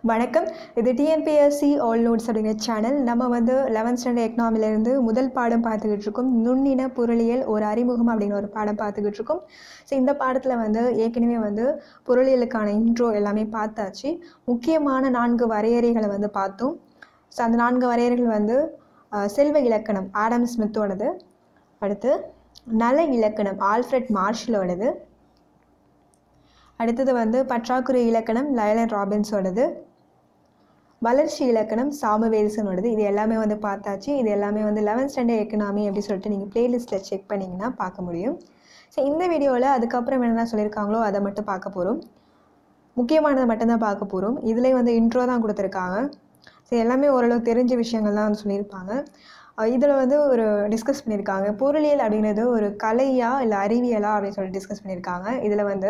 வணக்கம் இது TNPSC all notes அப்படிங்கிற சேனல் நம்ம வந்து லெவன்த் ஸ்டாண்டர்ட் எக்கனாமிலேருந்து முதல் பாடம் பார்த்துக்கிட்டு இருக்கோம் நுண்ணின பொருளியல் ஒரு அறிமுகம் அப்படிங்கிற ஒரு பாடம் பார்த்துக்கிட்டு இருக்கோம் ஸோ இந்த பாடத்தில் வந்து ஏற்கனவே வந்து பொருளியலுக்கான இன்ட்ரோ எல்லாமே பார்த்தாச்சு முக்கியமான நான்கு வரையறைகளை வந்து பார்த்தோம் ஸோ அந்த நான்கு வரையறைகள் வந்து அஹ், செல்வ இலக்கணம் ஆடம் ஸ்மித்தோடது அடுத்து நல இலக்கணம் ஆல்ஃப்ரெட் மார்ஷலோடது அடுத்தது வந்து பற்றாக்குறை இலக்கணம் லயலன் ராபின்ஸோடது வளர்ச்சி இலக்கணம் சாமுவேல்சனோடது இது எல்லாமே வந்து பார்த்தாச்சு இது எல்லாமே வந்து லெவன்த் ஸ்டாண்டர்ட் எக்கனாமி அப்படி சொல்லிட்டு நீங்கள் பிளேலிஸ்ட்டில் செக் பண்ணிங்கன்னா பார்க்க முடியும் ஸோ இந்த வீடியோவில் அதுக்கப்புறம் என்னென்ன சொல்லியிருக்காங்களோ அதை மட்டும் பார்க்க போகிறோம் முக்கியமானதை மட்டும்தான் பார்க்க போகிறோம் இதுலேயே வந்து இன்ட்ரோ தான் கொடுத்துருக்காங்க ஸோ எல்லாமே ஓரளவு தெரிஞ்ச விஷயங்கள் தான் வந்து சொல்லியிருப்பாங்க இதில் வந்து ஒரு டிஸ்கஸ் பண்ணியிருக்காங்க பொருளியல் அப்படிங்கிறது ஒரு கலையா இல்லை அறிவியலா அப்படின்னு சொல்லிட்டு டிஸ்கஸ் பண்ணியிருக்காங்க இதில் வந்து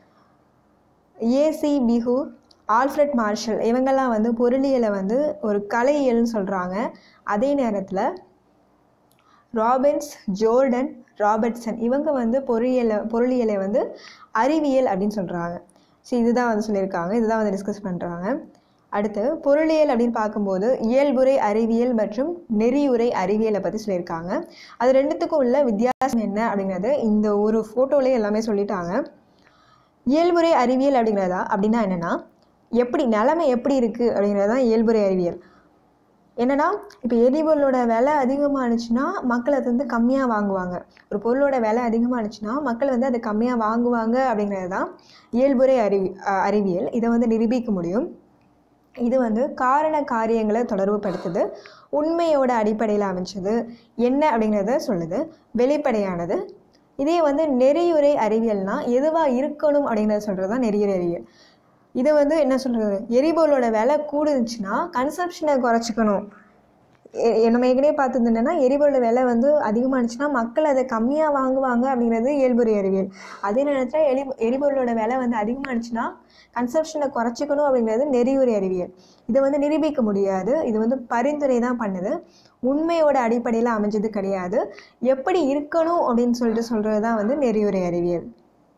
ஏசி பிஹு ஆல்ஃப்ரெட் மார்ஷல் இவங்கெல்லாம் வந்து பொருளியலை வந்து ஒரு கலையியல்னு சொல்கிறாங்க அதே நேரத்தில் ராபின்ஸ் ஜோர்டன் ராபர்ட்சன் இவங்க வந்து பொறியியலை பொருளியலை வந்து அறிவியல் அப்படின்னு சொல்கிறாங்க ஸோ இதுதான் வந்து சொல்லியிருக்காங்க இதுதான் வந்து டிஸ்கஸ் பண்ணுறாங்க அடுத்து பொருளியல் அப்படின்னு பார்க்கும்போது இயல்புரை அறிவியல் மற்றும் நெறியுரை அறிவியலை பற்றி சொல்லியிருக்காங்க அது ரெண்டுத்துக்கும் உள்ள வித்தியாசம் என்ன அப்படிங்கிறது இந்த ஒரு ஃபோட்டோலேயே எல்லாமே சொல்லிட்டாங்க இயல்புரை அறிவியல் அப்படிங்கிறதா அப்படின்னா என்னென்னா எப்படி நிலைமை எப்படி இருக்குது அப்படிங்கிறது தான் இயல்புரை அறிவியல் என்னென்னா இப்போ எரிபொருளோட விலை அதிகமானுச்சுன்னா மக்கள் அது வந்து கம்மியாக வாங்குவாங்க ஒரு பொருளோட விலை அதிகமானுச்சுன்னா மக்கள் வந்து அதை கம்மியாக வாங்குவாங்க அப்படிங்கிறது தான் இயல்புரை அறிவி அஹ் அறிவியல் இதை வந்து நிரூபிக்க முடியும் இது வந்து காரண காரியங்களை தொடர்புபடுத்துது உண்மையோட அடிப்படையில் அமைஞ்சது என்ன அப்படிங்கிறத சொல்லுது வெளிப்படையானது இதே வந்து நெறியுரை அறிவியல்னா எதுவாக இருக்கணும் அப்படிங்கிறத சொல்கிறது தான் நெறியுரை அறிவியல் இதை வந்து என்ன சொல்கிறது எரிபொருளோட விலை கூடுச்சுன்னா கன்சப்ஷனை குறைச்சிக்கணும் எ- நம்ம ஏற்கனவே பார்த்தது என்னென்னா எரிபொருளோட விலை வந்து அதிகமானுச்சுன்னா மக்கள் அதை கம்மியாக வாங்குவாங்க அப்படிங்கிறது இயல்புரை அறிவியல் அதே நேரத்தில் எரி எரிபொருளோட விலை வந்து அதிகமானுச்சுன்னா கன்சப்ஷனை குறைச்சிக்கணும் அப்படிங்கிறது நெறியுரை அறிவியல் இதை வந்து நிரூபிக்க முடியாது இது வந்து பரிந்துரை தான் பண்ணுது உண்மையோட அடிப்படையில் அமைஞ்சது கிடையாது எப்படி இருக்கணும் அப்படின்னு சொல்லிட்டு சொல்கிறது தான் வந்து நெறியுரை அறிவியல்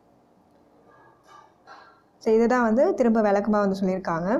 ஸோ இதை தான் வந்து திரும்ப விளக்கமாக வந்து சொல்லியிருக்காங்க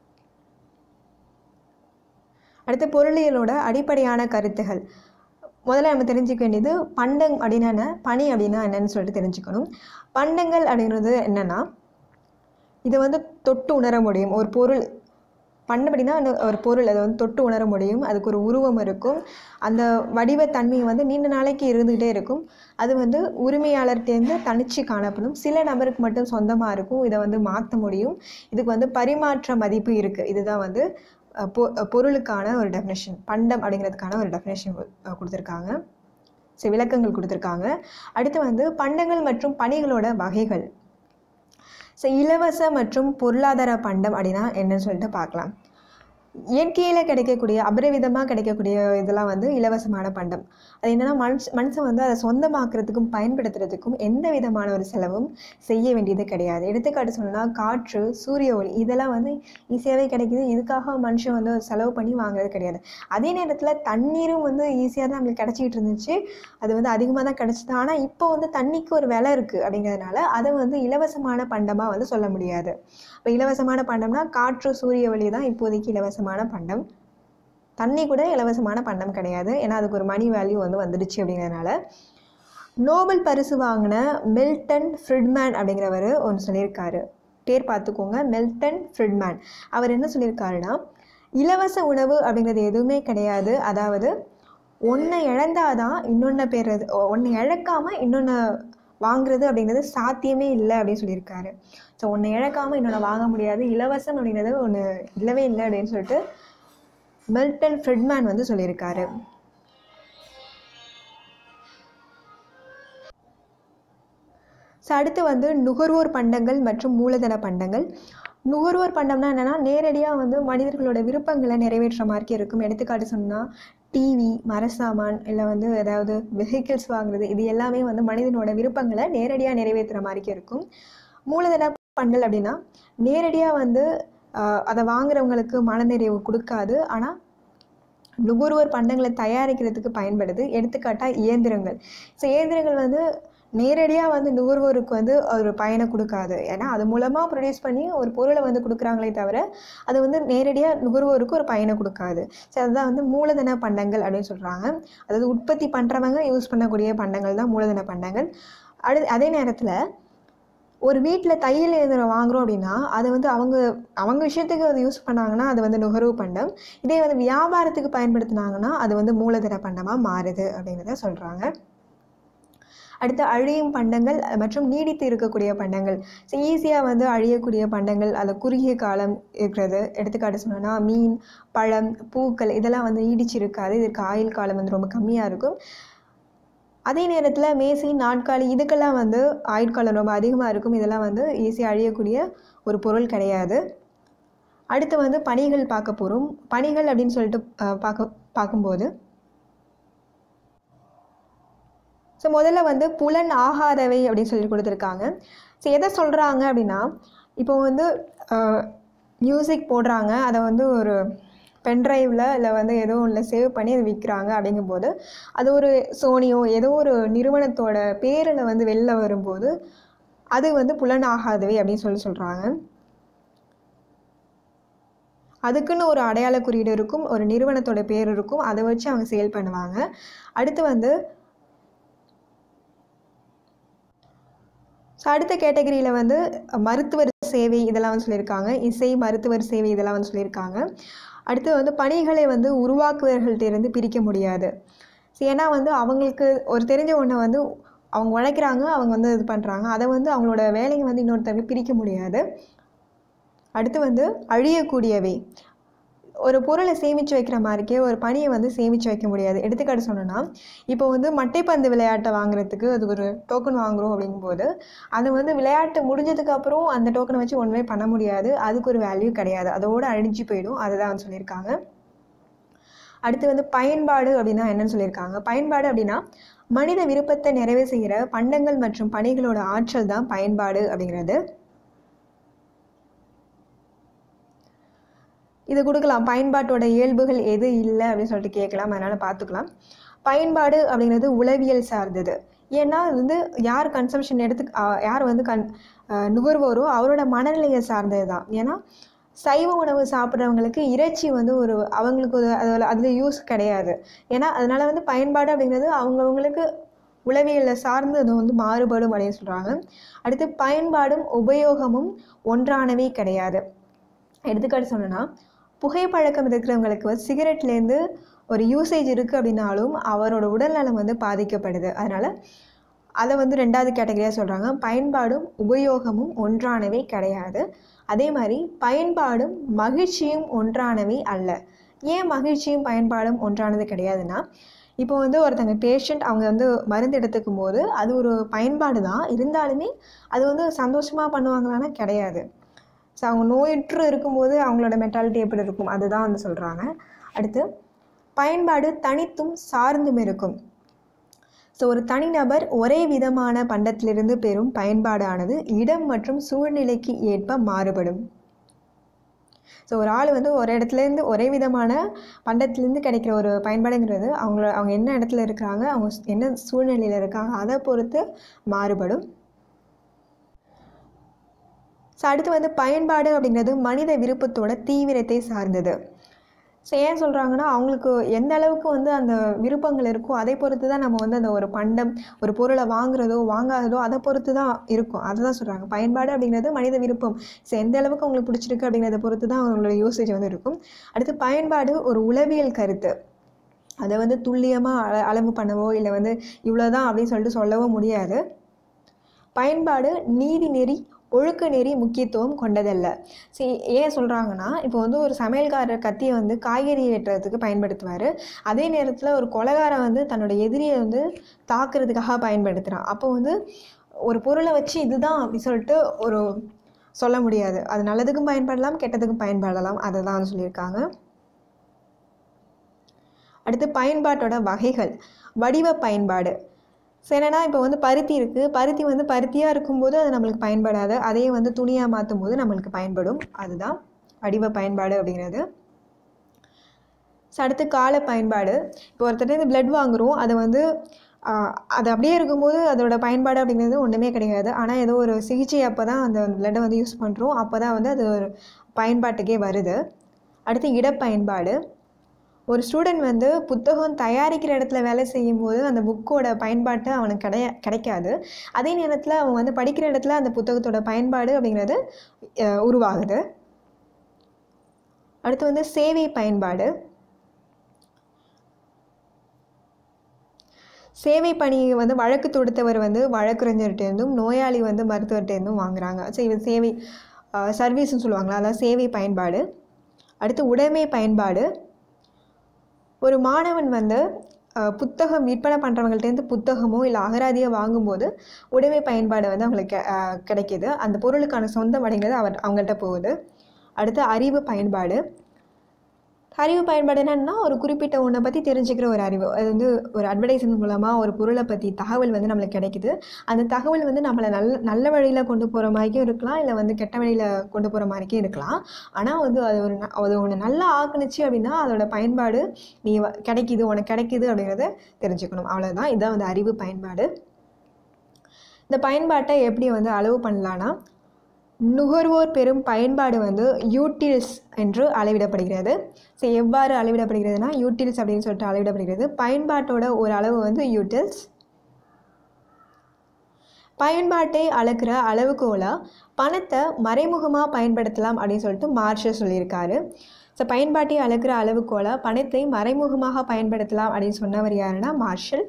அடுத்து பொருளியலோட அடிப்படையான கருத்துகள் முதல்ல நம்ம தெரிஞ்சுக்க வேண்டியது பண்டம் அப்படின்னா என்ன பனி அப்படின்னா என்னன்னு சொல்லிட்டு தெரிஞ்சுக்கணும் பண்டங்கள் அப்படிங்கிறது என்னென்னா இதை வந்து தொட்டு உணர முடியும் ஒரு பொருள் பண்டம் அப்படின்னா அந்த ஒரு பொருள் அதை வந்து தொட்டு உணர முடியும் அதுக்கு ஒரு உருவம் இருக்கும் அந்த வடிவத்தன்மை வந்து நீண்ட நாளைக்கு இருந்துகிட்டே இருக்கும் அது வந்து உரிமையாளர்கிட்டேருந்து தனிச்சு காணப்படும் சில நபருக்கு மட்டும் சொந்தமாக இருக்கும் இதை வந்து மாற்ற முடியும் இதுக்கு வந்து பரிமாற்ற மதிப்பு இருக்குது இதுதான் வந்து அஹ், பொ அஹ், பொருளுக்கான ஒரு டெஃபினேஷன் பண்டம் அப்படிங்கிறதுக்கான ஒரு டெஃபினேஷன் கொடுத்துருக்காங்க ஸோ விளக்கங்கள் கொடுத்துருக்காங்க அடுத்து வந்து பண்டங்கள் மற்றும் பணிகளோட வகைகள் ஸோ இலவச மற்றும் பொருளாதார பண்டம் அப்படின்னா என்னன்னு சொல்லிட்டு பார்க்கலாம் இயற்கையில் கிடைக்கக்கூடிய அபரிவிதமாக கிடைக்கக்கூடிய இதெல்லாம் வந்து இலவசமான பண்டம் அது என்னென்னா மனுஷ மனுஷன் வந்து அதை சொந்தமாக்குறதுக்கும் பயன்படுத்துறதுக்கும் எந்த விதமான ஒரு செலவும் செய்ய வேண்டியது கிடையாது எடுத்துக்காட்டு சொன்னால் காற்று சூரிய ஒளி இதெல்லாம் வந்து ஈஸியாகவே கிடைக்குது இதுக்காக மனுஷன் வந்து ஒரு செலவு பண்ணி வாங்குறது கிடையாது அதே நேரத்தில் தண்ணீரும் வந்து ஈஸியாக தான் நம்மளுக்கு கிடச்சிக்கிட்டு இருந்துச்சு அது வந்து அதிகமாக தான் கிடச்சிது ஆனால் இப்போ வந்து தண்ணிக்கு ஒரு விலை இருக்குது அப்படிங்கிறதுனால அதை வந்து இலவசமான பண்டமாக வந்து சொல்ல முடியாது இப்போ இலவசமான பண்டம்னா காற்று சூரிய ஒளி தான் இப்போதைக்கு இலவசமான பண்டம் தண்ணி கூட இலவசமான பண்டம் கிடையாது ஏன்னா அதுக்கு ஒரு மணி வேல்யூ வந்து வந்துடுச்சு அப்படிங்கிறதுனால நோபல் பரிசு வாங்கின மில்டன் ஃப்ரிட்மேன் அப்படிங்கிறவர் ஒன்று சொல்லியிருக்காரு பேர் பார்த்துக்கோங்க மில்டன் ஃப்ரிட்மேன் அவர் என்ன சொல்லியிருக்காருன்னா இலவச உணவு அப்படிங்கிறது எதுவுமே கிடையாது அதாவது ஒன்றை இழந்தாதான் இன்னொன்று பெறுறது ஒன்று இழக்காமல் இன்னொன்று வாங்குறது அப்படிங்கிறது சாத்தியமே இல்லை அப்படின்னு சொல்லியிருக்காரு ஸோ ஒன்று இழக்காமல் இன்னொன்று வாங்க முடியாது இலவசம் அப்படிங்கிறது ஒன்று இல்லவே இல்லை அப்படின்னு சொல்லிட்டு மில்டன் ஃப்ரிட்மேன் வந்து சொல்லியிருக்காரு ஸோ அடுத்து வந்து நுகர்வோர் பண்டங்கள் மற்றும் மூலதன பண்டங்கள் நுகர்வோர் பண்டம்னா என்னென்னா நேரடியாக வந்து மனிதர்களோட விருப்பங்களை நிறைவேற்ற மாதிரி இருக்கும் எடுத்துக்காட்டு சொன்னால் டிவி மரசாமான் இல்லை வந்து ஏதாவது வெஹிக்கிள்ஸ் வாங்குறது இது எல்லாமே வந்து மனிதனோட விருப்பங்களை நேரடியாக நிறைவேற்றுற மாதிரி இருக்கும் மூலதன பண்டல் அப்படின்னா நேரடியாக வந்து ஆஹ், அதை வாங்குறவங்களுக்கு மனநிறைவு கொடுக்காது ஆனால் நுகர்வோர் பண்டங்களை தயாரிக்கிறதுக்கு பயன்படுது எடுத்துக்காட்டாக இயந்திரங்கள் ஸோ இயந்திரங்கள் வந்து நேரடியாக வந்து நுகர்வோருக்கு வந்து ஒரு பயனை கொடுக்காது ஏன்னா அது மூலமாக ப்ரொடியூஸ் பண்ணி ஒரு பொருளை வந்து கொடுக்குறாங்களே தவிர அது வந்து நேரடியாக நுகர்வோருக்கு ஒரு பயனை கொடுக்காது சரி அதுதான் வந்து மூலதன பண்டங்கள் அப்படின்னு சொல்கிறாங்க அதாவது உற்பத்தி பண்ணுறவங்க யூஸ் பண்ணக்கூடிய பண்டங்கள் தான் மூலதன பண்டங்கள் அடு அதே நேரத்தில் ஒரு வீட்டில் தையல் இயந்திரம் வாங்குறோம் அப்படின்னா அதை வந்து அவங்க அவங்க விஷயத்துக்கு அது யூஸ் பண்ணாங்கன்னா அது வந்து நுகர்வு பண்டம் இதே வந்து வியாபாரத்துக்கு பயன்படுத்தினாங்கன்னா அது வந்து மூலதன பண்டமாக மாறுது அப்படிங்கிறத சொல்கிறாங்க அடுத்து அழியும் பண்டங்கள் மற்றும் நீடித்து இருக்கக்கூடிய பண்டங்கள் ஸோ ஈஸியாக வந்து அழியக்கூடிய பண்டங்கள் அது குறுகிய காலம் இருக்கிறது எடுத்துக்காட்டு சொன்னோன்னா மீன் பழம் பூக்கள் இதெல்லாம் வந்து நீடிச்சு இருக்காது இதற்கு ஆயுள் காலம் வந்து ரொம்ப கம்மியாக இருக்கும் அதே நேரத்தில் மேசை நாட்காலி இதுக்கெல்லாம் வந்து ஆயுட்காலம் ரொம்ப அதிகமாக இருக்கும் இதெல்லாம் வந்து ஈஸியாக அழியக்கூடிய ஒரு பொருள் கிடையாது அடுத்து வந்து பணிகள் பார்க்க போகிறோம் பணிகள் அப்படின்னு சொல்லிட்டு அஹ், பார்க்க பார்க்கும்போது ஸோ முதல்ல வந்து புலன் ஆகாதவை அப்படின்னு சொல்லி கொடுத்துருக்காங்க ஸோ எதை சொல்கிறாங்க அப்படின்னா இப்போ வந்து மியூசிக் போடுறாங்க அதை வந்து ஒரு பென்ட்ரைவில் இல்லை வந்து ஏதோ ஒன்றில் சேவ் பண்ணி அதை விற்கிறாங்க அப்படிங்கும்போது அது ஒரு சோனியோ ஏதோ ஒரு நிறுவனத்தோட பேரில் வந்து வெளில வரும்போது அது வந்து புலன் ஆகாதவை அப்படின்னு சொல்லி சொல்கிறாங்க அதுக்குன்னு ஒரு அடையாள குறியீடு இருக்கும் ஒரு நிறுவனத்தோட பேர் இருக்கும் அதை வச்சு அவங்க சேல் பண்ணுவாங்க அடுத்து வந்து ஸோ அடுத்த கேட்டகரியில் வந்து மருத்துவர் சேவை இதெல்லாம் வந்து சொல்லியிருக்காங்க இசை மருத்துவர் சேவை இதெல்லாம் வந்து சொல்லியிருக்காங்க அடுத்து வந்து பணிகளை வந்து உருவாக்குவர்கள்ட்ட இருந்து பிரிக்க முடியாது ஸோ ஏன்னா வந்து அவங்களுக்கு ஒரு தெரிஞ்ச ஒன்றை வந்து அவங்க உழைக்கிறாங்க அவங்க வந்து இது பண்ணுறாங்க அதை வந்து அவங்களோட வேலையை வந்து இன்னொருத்தருக்கு பிரிக்க முடியாது அடுத்து வந்து அழியக்கூடியவை ஒரு பொருளை சேமித்து வைக்கிற மாதிரிக்கே ஒரு பணியை வந்து சேமித்து வைக்க முடியாது எடுத்துக்காட்டு சொன்னோன்னா இப்போ வந்து மட்டைப்பந்து விளையாட்டை வாங்குறதுக்கு அது ஒரு டோக்கன் வாங்குறோம் அப்படிங்கும்போது அது வந்து விளையாட்டு முடிஞ்சதுக்கு அப்புறம் அந்த டோக்கனை வச்சு ஒன்றுமே பண்ண முடியாது அதுக்கு ஒரு வேல்யூ கிடையாது அதோடு அழிஞ்சு போயிடும் அதுதான் வந்து சொல்லியிருக்காங்க அடுத்து வந்து பயன்பாடு அப்படின்னா என்னன்னு சொல்லியிருக்காங்க பயன்பாடு அப்படின்னா மனித விருப்பத்தை நிறைவு செய்கிற பண்டங்கள் மற்றும் பணிகளோட ஆற்றல் தான் பயன்பாடு அப்படிங்கிறது இது கொடுக்கலாம் பயன்பாட்டோட இயல்புகள் எது இல்லை அப்படின்னு சொல்லிட்டு கேட்கலாம் அதனால் பார்த்துக்கலாம் பயன்பாடு அப்படிங்கிறது உளவியல் சார்ந்தது ஏன்னா அது வந்து யார் கன்சம்ஷன் எடுத்து ஆ, யார் வந்து கண் ஆ, நுகர்வோரோ அவரோட மனநிலையை சார்ந்தது தான் ஏன்னா சைவ உணவு சாப்பிட்றவங்களுக்கு இறைச்சி வந்து ஒரு அவங்களுக்கு ஒரு அதில் அதில் யூஸ் கிடையாது ஏன்னா அதனால வந்து பயன்பாடு அப்படிங்கிறது அவங்கவுங்களுக்கு உளவியலை சார்ந்து அது வந்து மாறுபடும் அப்படின்னு சொல்கிறாங்க அடுத்து பயன்பாடும் உபயோகமும் ஒன்றானவே கிடையாது எடுத்துக்காட்டு சொன்னோன்னா புகைப்பழக்கம் இருக்கிறவங்களுக்கு வந்து சிகரெட்லேருந்து ஒரு யூசேஜ் இருக்குது அப்படின்னாலும் அவரோட உடல்நலம் வந்து பாதிக்கப்படுது அதனால் அதை வந்து ரெண்டாவது கேட்டகரியாக சொல்கிறாங்க பயன்பாடும் உபயோகமும் ஒன்றானவை கிடையாது அதே மாதிரி பயன்பாடும் மகிழ்ச்சியும் ஒன்றானவை அல்ல ஏன் மகிழ்ச்சியும் பயன்பாடும் ஒன்றானது கிடையாதுன்னா இப்போ வந்து ஒருத்தங்க பேஷண்ட் அவங்க வந்து மருந்து எடுத்துக்கும் போது அது ஒரு பயன்பாடு தான் இருந்தாலுமே அது வந்து சந்தோஷமாக பண்ணுவாங்களான்னா கிடையாது ஸோ அவங்க நோயுற்று இருக்கும்போது அவங்களோட மென்டாலிட்டி எப்படி இருக்கும் அதுதான் வந்து சொல்கிறாங்க அடுத்து பயன்பாடு தனித்தும் சார்ந்தும் இருக்கும் ஸோ ஒரு தனிநபர் ஒரே விதமான பண்டத்திலிருந்து பெறும் பயன்பாடானது இடம் மற்றும் சூழ்நிலைக்கு ஏற்ப மாறுபடும் ஸோ ஒரு ஆள் வந்து ஒரு இடத்துலேருந்து ஒரே விதமான பண்டத்துலேருந்து கிடைக்கிற ஒரு பயன்பாடுங்கிறது அவங்கள அவங்க என்ன இடத்துல இருக்காங்க அவங்க என்ன சூழ்நிலையில் இருக்காங்க அதை பொறுத்து மாறுபடும் ஸோ அடுத்து வந்து பயன்பாடு அப்படிங்கிறது மனித விருப்பத்தோட தீவிரத்தை சார்ந்தது ஸோ ஏன் சொல்கிறாங்கன்னா அவங்களுக்கு எந்த அளவுக்கு வந்து அந்த விருப்பங்கள் இருக்கோ அதை பொறுத்து தான் நம்ம வந்து அந்த ஒரு பண்டம் ஒரு பொருளை வாங்குறதோ வாங்காததோ அதை பொறுத்து தான் இருக்கும் அதை தான் சொல்கிறாங்க பயன்பாடு அப்படிங்கிறது மனித விருப்பம் ஸோ எந்த அளவுக்கு உங்களுக்கு பிடிச்சிருக்கு அப்படிங்கிறத பொறுத்து தான் அவங்களோட யூசேஜ் வந்து இருக்கும் அடுத்து பயன்பாடு ஒரு உளவியல் கருத்து அதை வந்து துல்லியமாக அள அளவு பண்ணவோ இல்லை வந்து இவ்வளோதான் அப்படின்னு சொல்லிட்டு சொல்லவோ முடியாது பயன்பாடு நீதி நெறி ஒழுக்க நெறி முக்கியத்துவம் கொண்டதல்ல சரி ஏன் சொல்கிறாங்கன்னா இப்போ வந்து ஒரு சமையல்காரர் கத்தியை வந்து காய்கறி வெட்டுறதுக்கு பயன்படுத்துவார் அதே நேரத்தில் ஒரு கொலைகாரன் வந்து தன்னோட எதிரியை வந்து தாக்குறதுக்காக பயன்படுத்துகிறான் அப்போ வந்து ஒரு பொருளை வச்சு இதுதான் அப்படி சொல்லிட்டு ஒரு சொல்ல முடியாது அது நல்லதுக்கும் பயன்படலாம் கெட்டதுக்கும் பயன்படலாம் அதை தான் வந்து சொல்லியிருக்காங்க அடுத்து பயன்பாட்டோட வகைகள் வடிவ பயன்பாடு ஸோ என்னன்னா இப்போ வந்து பருத்தி இருக்குது பருத்தி வந்து பருத்தியாக இருக்கும்போது அது நம்மளுக்கு பயன்படாது அதே வந்து துணியாக மாற்றும் போது நம்மளுக்கு பயன்படும் அதுதான் வடிவ பயன்பாடு அப்படிங்கிறது ஸோ அடுத்து கால பயன்பாடு இப்போ ஒருத்தர் பிளட் வாங்குகிறோம் அதை வந்து ஆஹ் அது அப்படியே இருக்கும்போது அதோட பயன்பாடு அப்படிங்கிறது ஒன்றுமே கிடையாது ஆனால் ஏதோ ஒரு சிகிச்சை அப்போ தான் அந்த பிளட்டை வந்து யூஸ் பண்ணுறோம் அப்போ தான் வந்து அது ஒரு பயன்பாட்டுக்கே வருது அடுத்து இடப்பயன்பாடு ஒரு ஸ்டூடெண்ட் வந்து புத்தகம் தயாரிக்கிற இடத்துல வேலை செய்யும்போது அந்த புக்கோட பயன்பாட்டு அவனுக்கு கிடைய கிடைக்காது அதே நேரத்தில் அவன் வந்து படிக்கிற இடத்துல அந்த புத்தகத்தோட பயன்பாடு அப்படிங்கிறது அஹ், உருவாகுது அடுத்து வந்து சேவை பயன்பாடு சேவை பணி வந்து வழக்கு தொடுத்தவர் வந்து வழக்கறிஞர்கிட்டேருந்தும் நோயாளி வந்து மருத்துவர்கிட்டேருந்தும் வாங்குறாங்க ஸோ இது சேவை சர்வீஸ்னு சொல்லுவாங்களா அதான் சேவை பயன்பாடு அடுத்து உடைமை பயன்பாடு ஒரு மாணவன் வந்து அஹ், புத்தகம் விற்பனை பண்ணுறவங்கள்ட்டேருந்து புத்தகமோ இல்லை அகராதியோ வாங்கும்போது உடைமை பயன்பாடு வந்து அவங்களுக்கு கெ- அஹ், கிடைக்கிது அந்த பொருளுக்கான சொந்தம் அப்படிங்கிறது அவர் அவங்கள்ட்ட போகுது அடுத்து அறிவு பயன்பாடு அறிவு பயன்பாடு என்னன்னா ஒரு குறிப்பிட்ட ஒன்றை பற்றி தெரிஞ்சுக்கிற ஒரு அறிவு அது வந்து ஒரு அட்வர்டைஸ்மெண்ட் மூலமாக ஒரு பொருளை பற்றி தகவல் வந்து நம்மளுக்கு கிடைக்குது அந்த தகவல் வந்து நம்மளை நல்ல நல்ல வழியில் கொண்டு போகிற மாதிரிக்கும் இருக்கலாம் இல்லை வந்து கெட்ட வழியில் கொண்டு போகிற மாதிரிக்கும் இருக்கலாம் ஆனால் வந்து அது ஒரு ந- அது ஒன்று நல்லா ஆக்குனுச்சு அப்படின்னா அதோட பயன்பாடு நீ வ- கிடைக்குது உனக்கு கிடைக்குது அப்படிங்கிறத தெரிஞ்சுக்கணும் அவ்வளோதான் இதுதான் வந்து அறிவு பயன்பாடு இந்த பயன்பாட்டை எப்படி வந்து அளவு பண்ணலான்னா நுகர்வோர் பெறும் பயன்பாடு வந்து யூட்டில்ஸ் என்று அளவிடப்படுகிறது ஸோ எவ்வாறு அளவிடப்படுகிறதுனா யூட்டில்ஸ் அப்படின்னு சொல்லிட்டு அளவிடப்படுகிறது பயன்பாட்டோட ஒரு அளவு வந்து யூட்டில்ஸ் பயன்பாட்டை அளக்கிற அளவுகோலா பணத்தை மறைமுகமாக பயன்படுத்தலாம் அப்படின்னு சொல்லிட்டு மார்ஷல் சொல்லியிருக்காரு ஸோ பயன்பாட்டை அளக்கிற அளவுகோலா பணத்தை மறைமுகமாக பயன்படுத்தலாம் அப்படின்னு சொன்னவர் யாருன்னா மார்ஷல்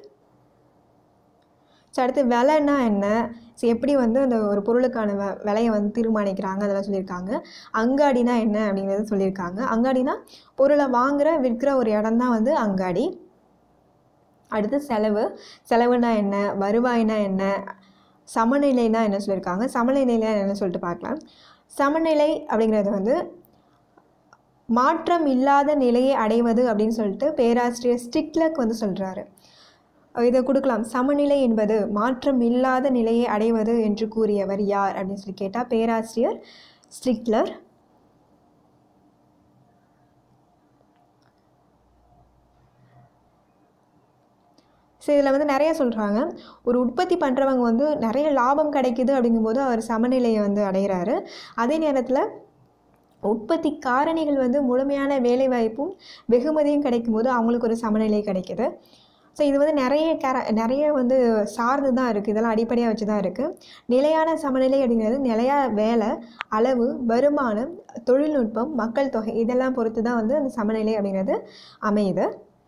ஸோ அடுத்து விலைன்னா என்ன ஸோ எப்படி வந்து அந்த ஒரு பொருளுக்கான வ விலையை வந்து தீர்மானிக்கிறாங்க அதெல்லாம் சொல்லியிருக்காங்க அங்காடினா என்ன அப்படிங்கிறத சொல்லியிருக்காங்க அங்காடினா பொருளை வாங்குற விற்கிற ஒரு இடம் தான் வந்து அங்காடி அடுத்து செலவு செலவுனா என்ன வருவாய்னா என்ன சமநிலைனா என்ன சொல்லியிருக்காங்க சமநிலைனா என்ன சொல்லிட்டு பார்க்கலாம் சமநிலை அப்படிங்கிறது வந்து மாற்றம் இல்லாத நிலையை அடைவது அப்படின்னு சொல்லிட்டு பேராசிரியர் ஸ்டிக்லக் வந்து சொல்கிறாரு இதை கொடுக்கலாம் சமநிலை என்பது மாற்றம் இல்லாத நிலையை அடைவது என்று கூறியவர் யார் அப்படின்னு சொல்லி கேட்டால் பேராசிரியர் ஸ்ட்ரிக்லர் ஸோ இதில் வந்து நிறைய சொல்கிறாங்க ஒரு உற்பத்தி பண்ணுறவங்க வந்து நிறைய லாபம் கிடைக்குது அப்படிங்கும்போது அவர் சமநிலையை வந்து அடைகிறாரு அதே நேரத்தில் உற்பத்தி காரணிகள் வந்து முழுமையான வேலைவாய்ப்பும் வெகுமதியும் கிடைக்கும்போது அவங்களுக்கு ஒரு சமநிலை கிடைக்குது ஸோ இது வந்து நிறைய கேர நிறைய வந்து சார்ந்து தான் இருக்குது இதெல்லாம் அடிப்படையாக வச்சு தான் இருக்குது நிலையான சமநிலை அப்படிங்கிறது நிலையா வேலை அளவு வருமானம் தொழில்நுட்பம் மக்கள் தொகை இதெல்லாம் பொறுத்து தான் வந்து அந்த சமநிலை அப்படிங்கிறது அமையுது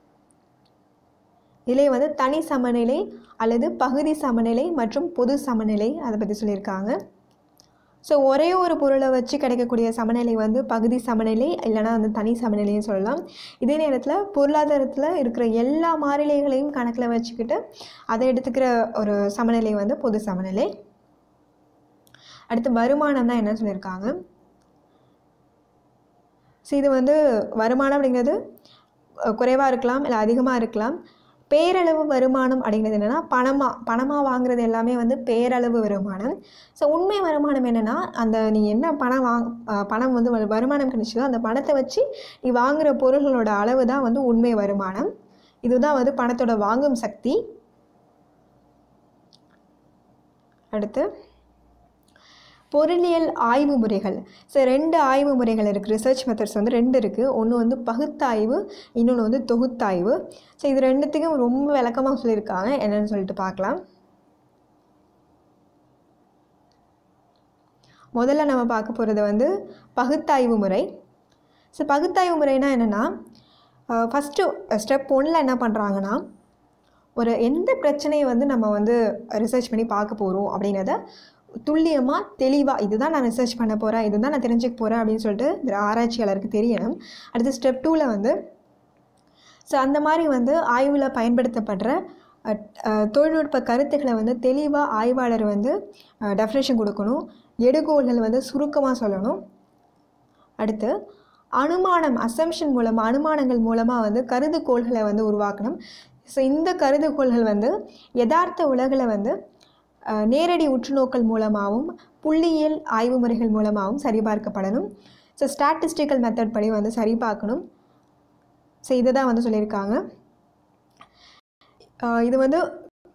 இதிலே வந்து தனி சமநிலை அல்லது பகுதி சமநிலை மற்றும் பொது சமநிலை அதை பற்றி சொல்லியிருக்காங்க ஸோ ஒரே ஒரு பொருளை வச்சு கிடைக்கக்கூடிய சமநிலை வந்து பகுதி சமநிலை இல்லைனா வந்து தனி சமநிலைன்னு சொல்லலாம் இதே நேரத்தில் பொருளாதாரத்தில் இருக்கிற எல்லா மாறிலிகளையும் கணக்கில் வச்சுக்கிட்டு அதை எடுத்துக்கிற ஒரு சமநிலை வந்து பொது சமநிலை அடுத்து வருமானம் தான் என்ன சொல்லியிருக்காங்க ஸோ இது வந்து வருமானம் அப்படிங்கிறது குறைவாக இருக்கலாம் இல்லை அதிகமாக இருக்கலாம் பேரளவு வருமானம் அப்படிங்கிறது என்னென்னா பணமாக பணமாக வாங்குறது எல்லாமே வந்து பேரளவு வருமானம் ஸோ உண்மை வருமானம் என்னென்னா அந்த நீ என்ன பணம் வாங் அஹ் பணம் வந்து வரு- வருமானம் கிடைச்சதோ அந்த பணத்தை வச்சு நீ வாங்குற பொருள்களோட அளவு தான் வந்து உண்மை வருமானம் இதுதான் வந்து பணத்தோட வாங்கும் சக்தி அடுத்து பொருளியல் ஆய்வு முறைகள் ஸோ ரெண்டு ஆய்வு முறைகள் இருக்குது ரிசர்ச் மெத்தட்ஸ் வந்து ரெண்டு இருக்குது ஒன்று வந்து பகுத்தாய்வு இன்னொன்று வந்து தொகுத்தாய்வு ஸோ இது ரெண்டுத்துக்கும் ரொம்ப விளக்கமாக சொல்லியிருக்காங்க என்னன்னு சொல்லிட்டு பார்க்கலாம் முதல்ல நம்ம பார்க்க போகிறது வந்து பகுத்தாய்வு முறை ஸோ பகுத்தாய்வு முறைனா என்னென்னா ஃபஸ்ட்டு ஸ்டெப் ஒன்றில் என்ன பண்ணுறாங்கன்னா ஒரு எந்த பிரச்சனையை வந்து நம்ம வந்து ரிசர்ச் பண்ணி பார்க்க போகிறோம் அப்படிங்கிறத துல்லியமாக தெளிவாக இதுதான் நான் ரிசர்ச் பண்ண போகிறேன் இதுதான் நான் தெரிஞ்சுக்க போகிறேன் அப்படின்னு சொல்லிட்டு இந்த ஆராய்ச்சியாளருக்கு தெரியணும் அடுத்து ஸ்டெப் டூவில் வந்து ஸோ அந்த மாதிரி வந்து ஆய்வில் பயன்படுத்தப்படுற அஹ், அஹ், தொழில்நுட்ப கருத்துக்களை வந்து தெளிவாக ஆய்வாளர் வந்து டெஃபினேஷன் கொடுக்கணும் எடுகோள்கள் வந்து சுருக்கமாக சொல்லணும் அடுத்து அனுமானம் அசம்ஷன் மூலமாக அனுமானங்கள் மூலமாக வந்து கருதுகோள்களை வந்து உருவாக்கணும் ஸோ இந்த கருதுகோள்கள் வந்து யதார்த்த உலகில் வந்து அஹ், நேரடி உற்றுநோக்கல் மூலமாகவும் புள்ளியியல் ஆய்வு முறைகள் மூலமாகவும் சரிபார்க்கப்படணும் ஸோ ஸ்டாட்டிஸ்டிக்கல் மெத்தட் படி வந்து சரிபார்க்கணும் ஸோ இதை தான் வந்து சொல்லியிருக்காங்க அஹ் இது வந்து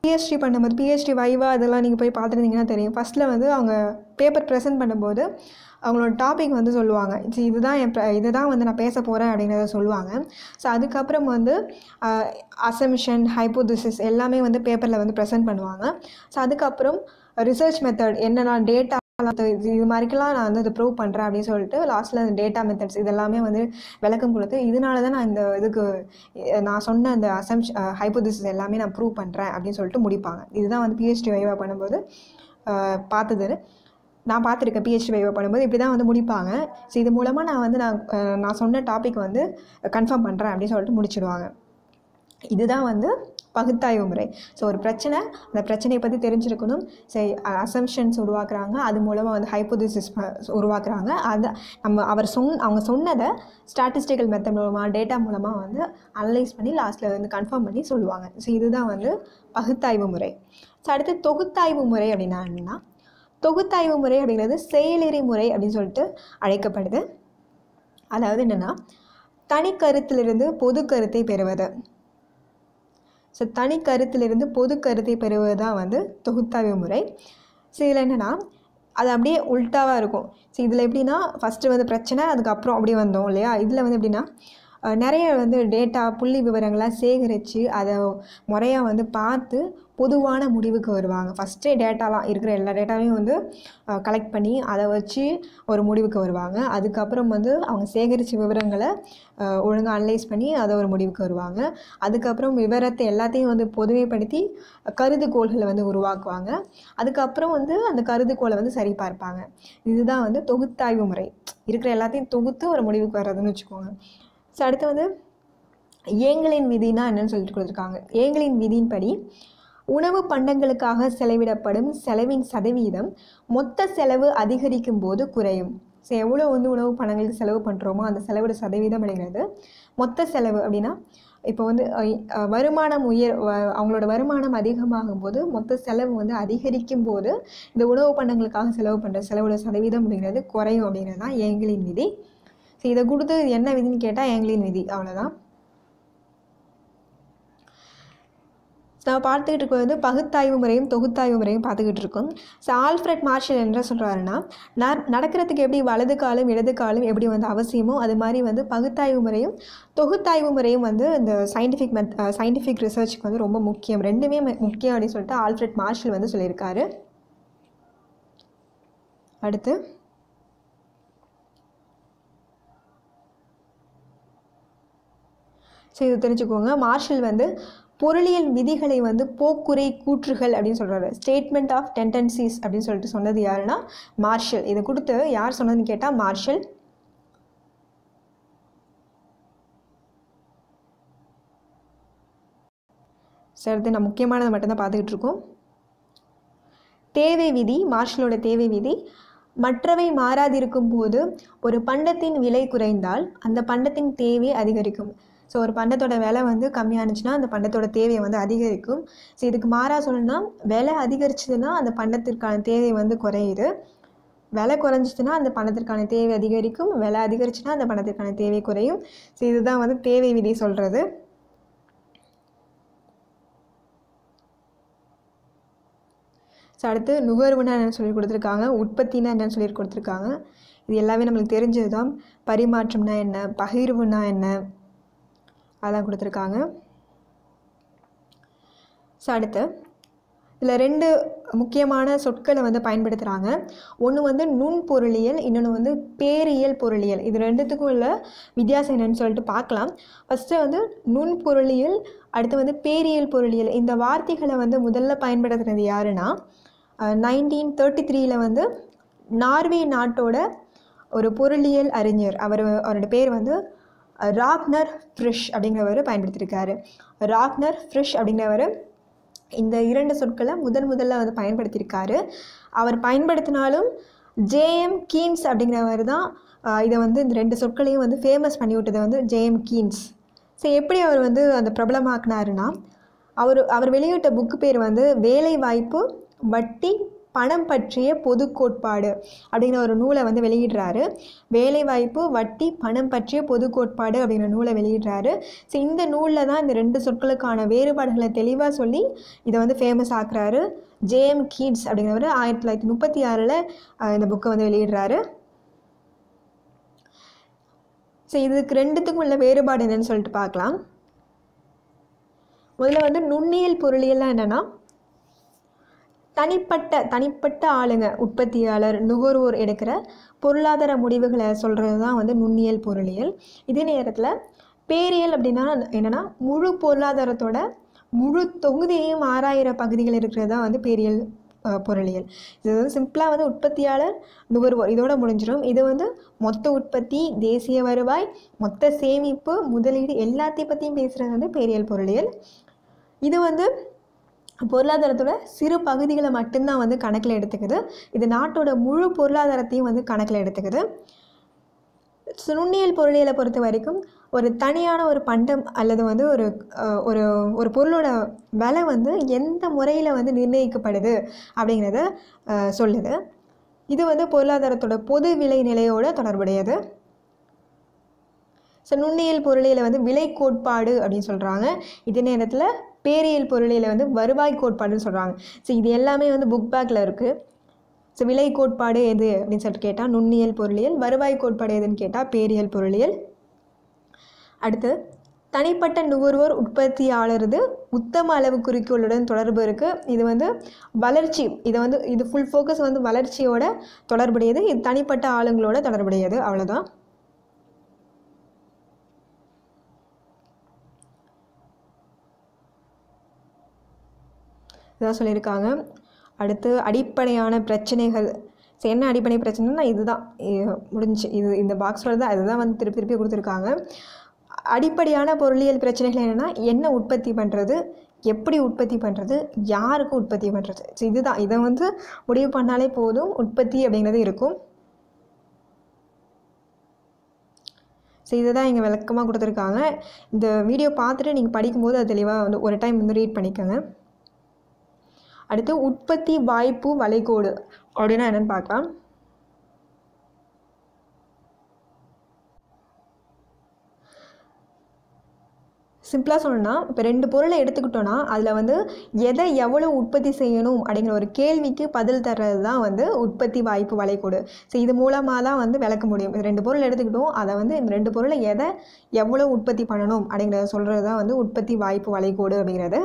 பிஹெச்டி பண்ணும்போது பிஹெச்டி வைவா இதெல்லாம் நீங்கள் போய் பார்த்துருந்தீங்கன்னா தெரியும் ஃபஸ்ட்டில் வந்து அவங்க பேப்பர் ப்ரெசென்ட் பண்ணும்போது அவங்களோட டாபிக் வந்து சொல்லுவாங்க இது இதுதான் என் ப்ர- இதுதான் வந்து நான் பேச போகிறேன் அப்படிங்கிறத சொல்லுவாங்க ஸோ அதுக்கப்புறம் வந்து அசம்ஷன் ஹைப்போதிசிஸ் எல்லாமே வந்து பேப்பரில் வந்து ப்ரெசென்ட் பண்ணுவாங்க ஸோ அதுக்கப்புறம் ரிசர்ச் மெத்தட் என்னென்ன டேட்டா இது இது மாதிரிக்கெல்லாம் நான் வந்து இதை ப்ரூவ் பண்ணுறேன் அப்படின்னு சொல்லிட்டு லாஸ்ட்டில் அந்த டேட்டா மெத்தட்ஸ் இதெல்லாமே வந்து விளக்கம் கொடுத்து இதனால தான் நான் இந்த இதுக்கு அஹ், நான் சொன்ன அந்த அசம்ஷ் ஹைப்போதிசிஸ் எல்லாமே நான் ப்ரூவ் பண்ணுறேன் அப்படின்னு சொல்லிட்டு முடிப்பாங்க இதுதான் வந்து பிஹெச்டி வைவா பண்ணும்போது அஹ், பார்த்தது நான் பார்த்துருக்கேன் பிஹெச்டி வைவா பண்ணும்போது இப்படி தான் வந்து முடிப்பாங்க ஸோ இது மூலமாக நான் வந்து நான் அஹ், நான் சொன்ன டாபிக் வந்து கன்ஃபார்ம் பண்ணுறேன் அப்படின்னு சொல்லிட்டு முடிச்சிடுவாங்க இதுதான் வந்து பகுத்தாய்வு முறை ஸோ ஒரு பிரச்சனை அந்த பிரச்சனையை பற்றி தெரிஞ்சிருக்கணும் சரி அசம்ஷன்ஸ் உருவாக்குறாங்க அது மூலமாக வந்து ஹைப்போதிசிஸ் உருவாக்குறாங்க அதை நம்ம அவர் சொன் அவங்க சொன்னதை ஸ்டாட்டிஸ்டிக்கல் மெத்தட் மூலமாக டேட்டா மூலமாக வந்து அனலைஸ் பண்ணி லாஸ்ட்டில் வந்து கன்ஃபார்ம் பண்ணி சொல்லுவாங்க ஸோ இதுதான் வந்து பகுத்தாய்வு முறை ஸோ அடுத்து தொகுத்தாய்வு முறை அப்படின்னா என்னன்னா தொகுத்தாய்வு முறை அப்படிங்கிறது செயலெறி முறை அப்படின்னு சொல்லிட்டு அழைக்கப்படுது அதாவது என்னென்னா தனி கருத்திலிருந்து பொது கருத்தை பெறுவது ஸோ தனி கருத்திலிருந்து பொது கருத்தை பெறுவது தான் வந்து தொகுத்தாய்வு முறை ஸோ இதில் என்னென்னா அது அப்படியே உல்ட்டாவாக இருக்கும் ஸோ இதில் எப்படின்னா ஃபஸ்ட்டு வந்து பிரச்சனை அதுக்கப்புறம் அப்படியே வந்தோம் இல்லையா இதில் வந்து எப்படின்னா அஹ், நிறைய வந்து டேட்டா புள்ளி விவரங்கள்லாம் சேகரித்து அதை முறையாக வந்து பார்த்து பொதுவான முடிவுக்கு வருவாங்க ஃபஸ்ட்டே டேட்டாலாம் இருக்கிற எல்லா டேட்டாவையும் வந்து கலெக்ட் பண்ணி அதை வச்சு ஒரு முடிவுக்கு வருவாங்க அதுக்கப்புறம் வந்து அவங்க சேகரித்த விவரங்களை ஒழுங்காக அனலைஸ் பண்ணி அதை ஒரு முடிவுக்கு வருவாங்க அதுக்கப்புறம் விவரத்தை எல்லாத்தையும் வந்து பொதுமைப்படுத்தி கருதுகோள்களை வந்து உருவாக்குவாங்க அதுக்கப்புறம் வந்து அந்த கருதுகோளை வந்து சரி பார்ப்பாங்க இதுதான் வந்து தொகுத்தாய்வு முறை இருக்கிற எல்லாத்தையும் தொகுத்து ஒரு முடிவுக்கு வர்றதுன்னு வச்சுக்கோங்க ஸோ அடுத்து வந்து ஏங்கலின் விதினா என்னன்னு சொல்லிட்டு கொடுத்துருக்காங்க ஏங்கலின் விதியின்படி உணவு பண்டங்களுக்காக செலவிடப்படும் செலவின் சதவீதம் மொத்த செலவு அதிகரிக்கும் போது குறையும் ஸோ எவ்வளோ வந்து உணவு பண்டங்களுக்கு செலவு பண்ணுறோமோ அந்த செலவோட சதவீதம் அப்படிங்கிறது மொத்த செலவு அப்படின்னா இப்போ வந்து அஹ், அஹ், வருமானம் உயர் வ- அவங்களோட வருமானம் அதிகமாகும் போது மொத்த செலவு வந்து அதிகரிக்கும் போது இந்த உணவு பண்டங்களுக்காக செலவு பண்ணுற செலவோட சதவீதம் அப்படிங்கிறது குறையும் அப்படிங்கிறது தான் ஏங்கலின் விதி ஸோ இதை கொடுத்து இது என்ன விதின்னு கேட்டால் ஏங்கலின் விதி அவ்வளோதான் நம்ம பார்த்துக்கிட்டு இருக்கிறது வந்து பகுத்தாய்வு முறையும் தொகுத்தாய்வு முறையும் பார்த்துக்கிட்டு இருக்கோம் ஸோ ஆல்ஃப்ரெட் மார்ஷல் என்ன சொல்கிறாருன்னா ந நடக்கிறதுக்கு எப்படி வலது காலும் இடது காலும் எப்படி வந்து அவசியமோ அது மாதிரி வந்து பகுத்தாய்வு முறையும் தொகுத்தாய்வு முறையும் வந்து இந்த சயின்டிஃபிக் மெத் சயின்டிஃபிக் ரிசர்ச்சுக்கு வந்து ரொம்ப முக்கியம் ரெண்டுமே மு- முக்கியம் அப்படின்னு சொல்லிட்டு ஆல்ஃப்ரெட் மார்ஷல் வந்து சொல்லியிருக்காரு அடுத்து ஸோ இது தெரிஞ்சுக்கோங்க மார்ஷல் வந்து பொருளியல் விதிகளை வந்து போக்குறை கூற்றுகள் அப்படின்னு சொல்கிறாரு ஸ்டேட்மெண்ட் ஆஃப் டெண்டன்சிஸ் அப்படின்னு சொல்லிட்டு சொன்னது யாருன்னா மார்ஷல் இதை கொடுத்து யார் சொன்னதுன்னு கேட்டால் மார்ஷல் சரி அடுத்து நான் முக்கியமானதை மட்டும்தான் பார்த்துக்கிட்டு இருக்கோம் தேவை விதி மார்ஷலோட தேவை விதி மற்றவை மாறாதிருக்கும் போது ஒரு பண்டத்தின் விலை குறைந்தால் அந்த பண்டத்தின் தேவை அதிகரிக்கும் ஸோ ஒரு பண்டத்தோட விலை வந்து கம்மியானுச்சுன்னா அந்த பண்டத்தோட தேவை வந்து அதிகரிக்கும் ஸோ இதுக்கு மாறா சொல்லணும்னா விலை அதிகரிச்சதுன்னா அந்த பண்டத்திற்கான தேவை வந்து குறையுது விலை குறைஞ்சிச்சுன்னா அந்த பணத்திற்கான தேவை அதிகரிக்கும் விலை அதிகரிச்சுன்னா அந்த பணத்திற்கான தேவை குறையும் ஸோ இதுதான் வந்து தேவை விதி சொல்கிறது ஸோ அடுத்து நுகர்வுனா என்னன்னு சொல்லி கொடுத்துருக்காங்க உற்பத்தினா என்னன்னு சொல்லி கொடுத்துருக்காங்க இது எல்லாமே நம்மளுக்கு தெரிஞ்சது தான் பரிமாற்றம்னா என்ன பகிர்வுனா என்ன அதெல்லாம் கொடுத்துருக்காங்க ஸோ அடுத்து இதில் ரெண்டு முக்கியமான சொற்களை வந்து பயன்படுத்துகிறாங்க ஒன்று வந்து நுண்பொருளியல் இன்னொன்று வந்து பேரியல் பொருளியல் இது ரெண்டுத்துக்கும் உள்ள வித்தியாசம் என்னன்னு சொல்லிட்டு பார்க்கலாம் ஃபஸ்ட்டு வந்து நுண்பொருளியல் அடுத்து வந்து பேரியல் பொருளியல் இந்த வார்த்தைகளை வந்து முதல்ல பயன்படுத்துனது யாருன்னா நைன்டீன் தேர்ட்டி த்ரீல வந்து நார்வே நாட்டோட ஒரு பொருளியல் அறிஞர் அவர் அவரோட பேர் வந்து அஹ், ராக்னர் ஃப்ரிஷ் அப்படிங்கிறவர் பயன்படுத்தியிருக்காரு ராக்னர் ஃப்ரிஷ் அப்படிங்கிறவர் இந்த இரண்டு சொற்களை முதன் முதல்ல வந்து பயன்படுத்தியிருக்காரு அவர் பயன்படுத்தினாலும் ஜேஎம் கீன்ஸ் அப்படிங்கிறவர் தான் அஹ், இதை வந்து இந்த ரெண்டு சொற்களையும் வந்து ஃபேமஸ் பண்ணி விட்டது வந்து ஜேஎம் கீன்ஸ் ஸோ எப்படி அவர் வந்து அந்த பிரபலமாக்குனாருன்னா அவர் அவர் வெளியிட்ட புக்கு பேர் வந்து வேலை வாய்ப்பு வட்டி பணம் பற்றிய பொது கோட்பாடு அப்படிங்கிற ஒரு நூலை வந்து வெளியிடுறாரு வேலைவாய்ப்பு வட்டி பணம் பற்றிய பொது கோட்பாடு அப்படிங்கிற நூலை வெளியிடுறாரு ஸோ இந்த நூலில் தான் இந்த ரெண்டு சொற்களுக்கான வேறுபாடுகளை தெளிவாக சொல்லி இதை வந்து ஃபேமஸ் ஆக்குறாரு ஜேஎம் கீட்ஸ் அப்படிங்கிறவர் ஆயிரத்தி தொள்ளாயிரத்தி முப்பத்தி ஆறில் இந்த புக்கை வந்து வெளியிடுறாரு ஸோ இதுக்கு ரெண்டுத்துக்கும் உள்ள வேறுபாடு என்னன்னு சொல்லிட்டு பார்க்கலாம் முதல்ல வந்து நுண்ணியல் பொருளியல்லாம் என்னென்னா தனிப்பட்ட தனிப்பட்ட ஆளுங்க உற்பத்தியாளர் நுகர்வோர் எடுக்கிற பொருளாதார முடிவுகளை சொல்கிறது தான் வந்து நுண்ணியல் பொருளியல் இதே நேரத்தில் பேரியல் அப்படின்னா என்னென்னா முழு பொருளாதாரத்தோட முழு தொகுதியையும் ஆறாயிர பகுதிகள் இருக்கிறது தான் வந்து பேரியல் அஹ், பொருளியல் இது வந்து சிம்பிளாக வந்து உற்பத்தியாளர் நுகர்வோர் இதோட முடிஞ்சிடும் இது வந்து மொத்த உற்பத்தி தேசிய வருவாய் மொத்த சேமிப்பு முதலீடு எல்லாத்தையும் பற்றியும் பேசுகிறது வந்து பேரியல் பொருளியல் இது வந்து பொருளாதாரத்தோட சிறு பகுதிகளை மட்டும்தான் வந்து கணக்கில் எடுத்துக்குது இது நாட்டோட முழு பொருளாதாரத்தையும் வந்து கணக்கில் எடுத்துக்குது சு- நுண்ணியல் பொருளியலை பொறுத்த வரைக்கும் ஒரு தனியான ஒரு பண்டம் அல்லது வந்து ஒரு அஹ், ஒரு ஒரு பொருளோட விலை வந்து எந்த முறையில் வந்து நிர்ணயிக்கப்படுது அப்படிங்கிறத அஹ், சொல்லுது இது வந்து பொருளாதாரத்தோட பொது விலை நிலையோட தொடர்புடையது ஸோ நுண்ணியல் பொருளியலை வந்து விலை கோட்பாடு அப்படின்னு சொல்கிறாங்க இதே நேரத்தில் பேரியல் பொருளியலை வந்து வருவாய் கோட்பாடுன்னு சொல்கிறாங்க ஸோ இது எல்லாமே வந்து புக் பேக்கில் இருக்குது ஸோ விலை கோட்பாடு எது அப்படின்னு சொல்லிட்டு கேட்டால் நுண்ணியல் பொருளியல் வருவாய் கோட்பாடு எதுன்னு கேட்டால் பேரியல் பொருளியல் அடுத்து தனிப்பட்ட நுகர்வோர் உற்பத்தியாளரது உத்தம அளவு குறிக்கோளுடன் தொடர்பு இருக்குது இது வந்து வளர்ச்சி இதை வந்து இது ஃபுல் ஃபோக்கஸ் வந்து வளர்ச்சியோட தொடர்புடையது இது தனிப்பட்ட ஆளுங்களோட தொடர்புடையது அவ்வளோதான் இதான் சொல்லியிருக்காங்க அடுத்து அடிப்படையான பிரச்சனைகள் சரி, என்ன அடிப்படை பிரச்சனைனா இதுதான் இ- முடிஞ்சுச்சு இது இந்த பாக்ஸோட தான் அதுதான் வந்து திருப்பி திருப்பி கொடுத்துருக்காங்க அடிப்படையான பொருளியல் பிரச்சனைகள் என்னென்னா என்ன உற்பத்தி பண்ணுறது எப்படி உற்பத்தி பண்ணுறது யாருக்கு உற்பத்தி பண்ணுறது ஸோ இதுதான் இதை வந்து முடிவு பண்ணாலே போதும் உற்பத்தி அப்படிங்கிறது இருக்கும் ஸோ இதை தான் இங்கே விளக்கமாக கொடுத்துருக்காங்க இந்த வீடியோ பார்த்துட்டு நீங்கள் படிக்கும்போது அது தெளிவாக வந்து ஒரு டைம் வந்து ரீட் பண்ணிக்கோங்க அடுத்து உற்பத்தி வாய்ப்பு வளைகோடு அப்படின்னா என்னன்னு பார்க்கலாம் சிம்பிளாக சொல்லணும்னா இப்போ ரெண்டு பொருளை எடுத்துக்கிட்டோன்னா அதில் வந்து எதை எவ்வளோ உற்பத்தி செய்யணும் அப்படிங்கிற ஒரு கேள்விக்கு பதில் தர்றது தான் வந்து உற்பத்தி வாய்ப்பு வளைகோடு ஸோ இது மூலமாக தான் வந்து விளக்க முடியும் இது ரெண்டு பொருள் எடுத்துக்கிட்டோம் அதை வந்து இந்த ரெண்டு பொருளை எதை எவ்வளோ உற்பத்தி பண்ணணும் அப்படிங்கிறத சொல்கிறது தான் வந்து உற்பத்தி வாய்ப்பு வளைகோடு அப்படிங்கிறது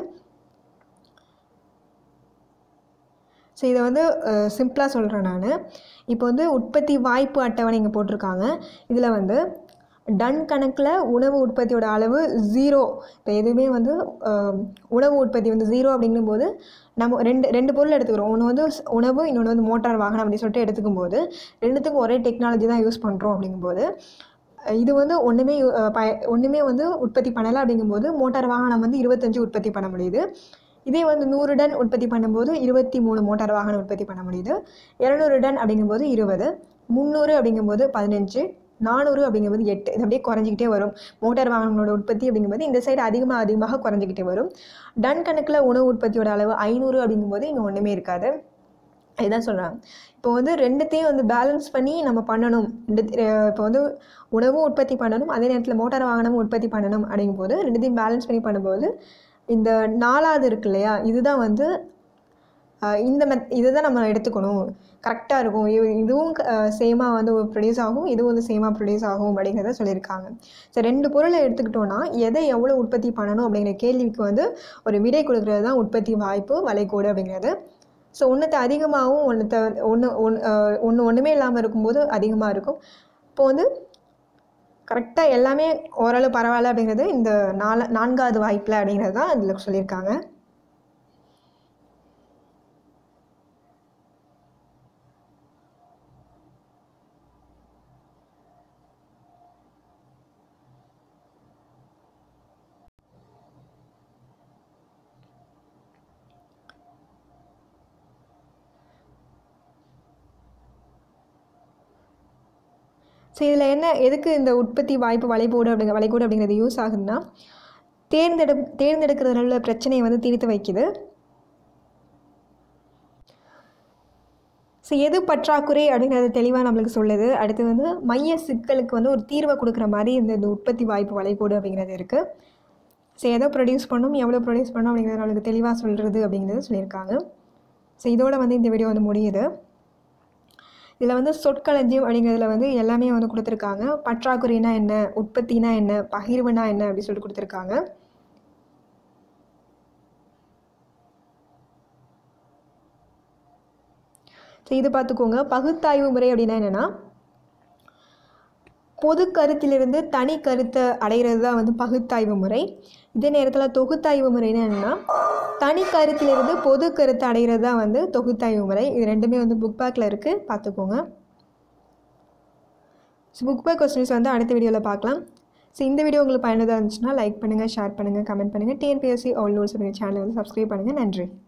ஸோ இதை வந்து சிம்பிளாக சொல்கிறேன் நான் இப்போ வந்து உற்பத்தி வாய்ப்பு அட்டவணை இங்கே போட்டிருக்காங்க இதில் வந்து டன் கணக்கில் உணவு உற்பத்தியோட அளவு ஜீரோ இப்போ எதுவுமே வந்து அஹ், உணவு உற்பத்தி வந்து ஜீரோ அப்படிங்கும்போது நம்ம ரெண்டு ரெண்டு பொருள் எடுத்துக்கிறோம் ஒன்று வந்து ஸ்- உணவு இன்னொன்று வந்து மோட்டார் வாகனம் அப்படின்னு சொல்லிட்டு எடுத்துக்கும்போது ரெண்டுத்துக்கும் ஒரே டெக்னாலஜி தான் யூஸ் பண்ணுறோம் அப்படிங்கும்போது அஹ், இது வந்து ஒன்றுமே யூ- அஹ், ப ஒன்றுமே வந்து உற்பத்தி பண்ணலை அப்படிங்கும்போது மோட்டார் வாகனம் வந்து இருபத்தஞ்சு உற்பத்தி பண்ண முடியுது இதே வந்து நூறு டன் உற்பத்தி பண்ணும்போது இருபத்தி மூணு மோட்டார் வாகனம் உற்பத்தி பண்ண முடியுது இரநூறு டன் அப்படிங்கும்போது இருபது முந்நூறு அப்படிங்கும்போது பதினஞ்சு நானூறு அப்படிங்கும்போது எட்டு இது அப்படியே குறைஞ்சிக்கிட்டே வரும் மோட்டார் வாகனங்களோட உற்பத்தி அப்படிங்கும்போது இந்த சைடு அதிகமாக அதிகமாக குறைஞ்சிக்கிட்டே வரும் டன் கணக்கில் உணவு உற்பத்தியோட அளவு ஐநூறு அப்படிங்கும்போது இங்கே ஒன்றுமே இருக்காது இதுதான் சொல்கிறாங்க இப்போ வந்து ரெண்டுத்தையும் வந்து பேலன்ஸ் பண்ணி நம்ம பண்ணணும் ரெண்டு இப்போ வந்து உணவும் உற்பத்தி பண்ணணும் அதே நேரத்தில் மோட்டார் வாகனமும் உற்பத்தி பண்ணணும் அப்படிங்கும்போது ரெண்டுத்தையும் பேலன்ஸ் பண்ணி பண்ணும்போது இந்த நாலாவது இருக்கு இல்லையா இதுதான் வந்து ஆஹ் இந்த மெத் இதை தான் நம்ம எடுத்துக்கணும் கரெக்டாக இருக்கும் இது இதுவும் சேமாக வந்து ப்ரொடியூஸ் ஆகும் இதுவும் வந்து சேமாக ப்ரொடியூஸ் ஆகும் அப்படிங்கிறத சொல்லியிருக்காங்க ஸோ ரெண்டு பொருளை எடுத்துக்கிட்டோன்னா எதை எவ்வளோ உற்பத்தி பண்ணணும் அப்படிங்கிற கேள்விக்கு வந்து ஒரு விடை கொடுக்குறது தான் உற்பத்தி வாய்ப்பு வளைகோடு அப்படிங்கிறது ஸோ ஒன்றுத்தை அதிகமாகவும் ஒன்றுத்த ஒன்று ஒன்று ஒன்று ஒன்றுமே இல்லாமல் இருக்கும்போது அதிகமாக இருக்கும் இப்போ வந்து கரெக்டாக எல்லாமே ஓரளவு பரவாயில்ல அப்படிங்கிறது இந்த நாலு நான்காவது வாய்ப்பில் அப்படிங்கிறது தான் இதில் சொல்லியிருக்காங்க ஸோ இதில் என்ன எதுக்கு இந்த உற்பத்தி வாய்ப்பு வளைகோடு அப்படிங்கிற வளைகோடு அப்படிங்கிறது யூஸ் ஆகுதுன்னா தேர்ந்தெடு தேர்ந்தெடுக்கிறதுல உள்ள பிரச்சனையை வந்து தீர்த்து வைக்குது ஸோ எது பற்றாக்குறை அப்படிங்கிறது தெளிவாக நம்மளுக்கு சொல்லுது அடுத்து வந்து மைய சிக்கலுக்கு வந்து ஒரு தீர்வை கொடுக்குற மாதிரி இந்த இந்த உற்பத்தி வாய்ப்பு வளைகோடு அப்படிங்கிறது இருக்குது ஸோ எதை ப்ரொடியூஸ் பண்ணணும் எவ்வளோ ப்ரொடியூஸ் பண்ணணும் அப்படிங்கிறது நம்மளுக்கு தெளிவாக சொல்கிறது அப்படிங்கிறது சொல்லியிருக்காங்க ஸோ இதோட வந்து இந்த வீடியோ வந்து முடியுது இதில் வந்து சொற்களஞ்சியம் அப்படிங்கிறதுல வந்து எல்லாமே வந்து கொடுத்துருக்காங்க பற்றாக்குறைனா என்ன உற்பத்தினா என்ன பகிர்வுனா என்ன அப்படின்னு சொல்லிட்டு கொடுத்துருக்காங்க ஸோ இது பார்த்துக்கோங்க பகுத்தாய்வு முறை அப்படின்னா என்னென்னா பொது கருத்திலிருந்து தனி கருத்தை அடைகிறது தான் வந்து பகுத்தாய்வு முறை இதே நேரத்தில் தொகுத்தாய்வு முறைன்னு என்னென்னா தனி கருத்திலிருந்து பொது கருத்தை அடைகிறது தான் வந்து தொகுத்தாய்வு முறை இது ரெண்டுமே வந்து புக் பேக்கில் இருக்குது பார்த்துக்கோங்க ஸோ புக் பேக் கொஸ்டின்ஸ் வந்து அடுத்த வீடியோவில் பார்க்கலாம் ஸோ இந்த வீடியோ உங்களுக்கு பயனுள்ளதாக இருந்துச்சுன்னா லைக் பண்ணுங்கள் ஷேர் பண்ணுங்கள் கமெண்ட் பண்ணுங்கள் டிஎன்பிஎஸ்சி ஆல் நோட்ஸ் அப்படிங்கிற சேனலை வந்து சப்ஸ்கிரைப் பண்ணுங்கள் நன்றி